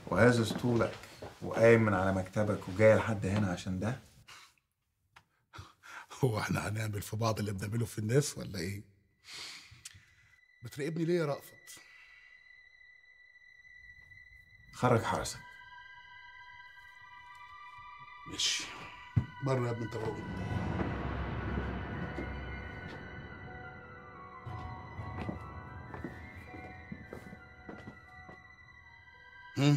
وهازز طولك وقايم من على مكتبك وجاي لحد هنا عشان ده هو احنا هنعمل في بعض اللي بنعمله في الناس ولا ايه؟ بتراقبني ليه يا رأفت؟ خرج حرسك ماشي بره يا ابني انت وهو هم؟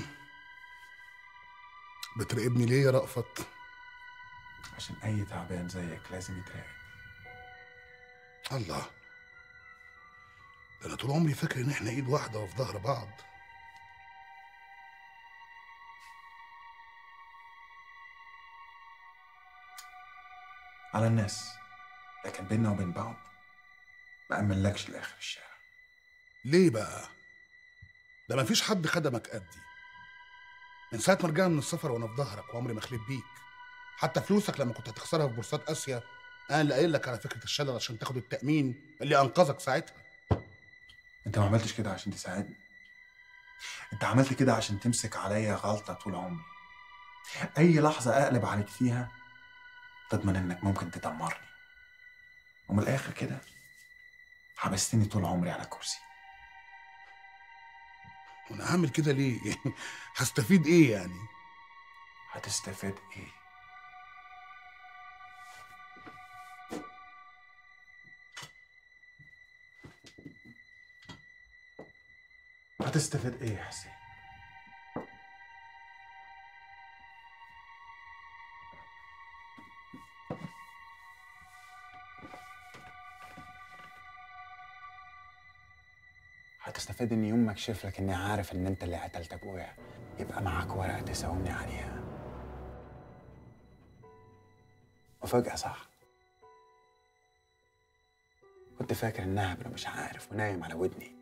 بتراقبني ليه يا رأفت؟ عشان اي تعبان زيك لازم يتراقب الله ده انا طول عمري فاكر ان احنا ايد واحده وفي ظهر بعض على الناس لكن بيننا وبين بعض ما امنلكش لاخر الشارع ليه بقى ده مفيش حد خدمك قدي من ساعه ما رجعنا من السفر وانا في ظهرك وعمري ما خليت بيك حتى فلوسك لما كنت هتخسرها في بورصات اسيا انا اللي قايل لك على فكره الشلل عشان تاخد التامين اللي انقذك ساعتها انت ما عملتش كده عشان تساعدني انت عملت كده عشان تمسك عليا غلطة طول عمري اي لحظة اقلب عليك فيها تضمن انك ممكن تدمرني ومن الاخر كده حبستني طول عمري على كرسي وانا هعمل كده ليه هستفيد ايه يعني هتستفاد ايه هتستفاد ايه يا حسين هتستفاد ان يوم ما اكشف لك اني عارف ان انت اللي قتلت ابويا يبقى معاك ورقه تساومني عليها وفجأة صح كنت فاكر انها هبل مش عارف ونايم على ودني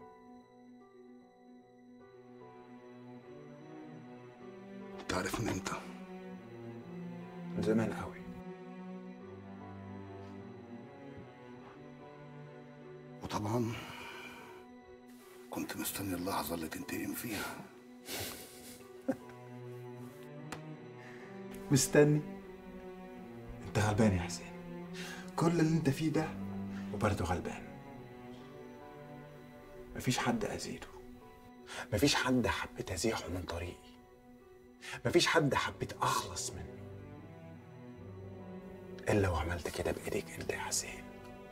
انت عارف من امتى من زمان قوي وطبعا كنت مستني اللحظه اللي تنتقم فيها مستني انت غلبان يا حسين كل اللي انت فيه ده وبرضه غلبان مفيش حد اذيته مفيش حد حبيت ازيحه من طريقي مفيش حد حبيت اخلص منه الا وعملت كده بايديك انت يا حسين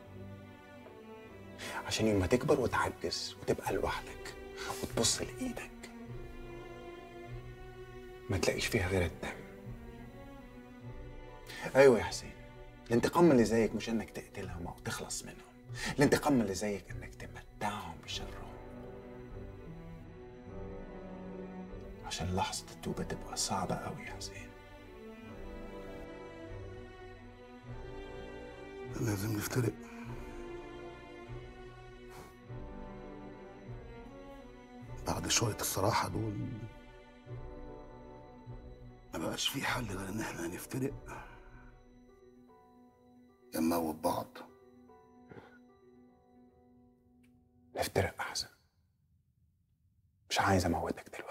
عشان يوم ما تكبر وتعجز وتبقى لوحدك وتبص لايدك ما تلاقيش فيها غير الدم ايوه يا حسين الانتقام اللي زيك مش انك تقتلهم او تخلص منهم الانتقام اللي زيك انك تمتعهم بشرهم عشان لحظة التوبة تبقى صعبة قوي يا حسين لازم نفترق بعد شوية الصراحة دول ما بقاش في حل غير ان احنا نفترق يا نموت بعض نفترق احسن مش عايز اموتك دلوقتي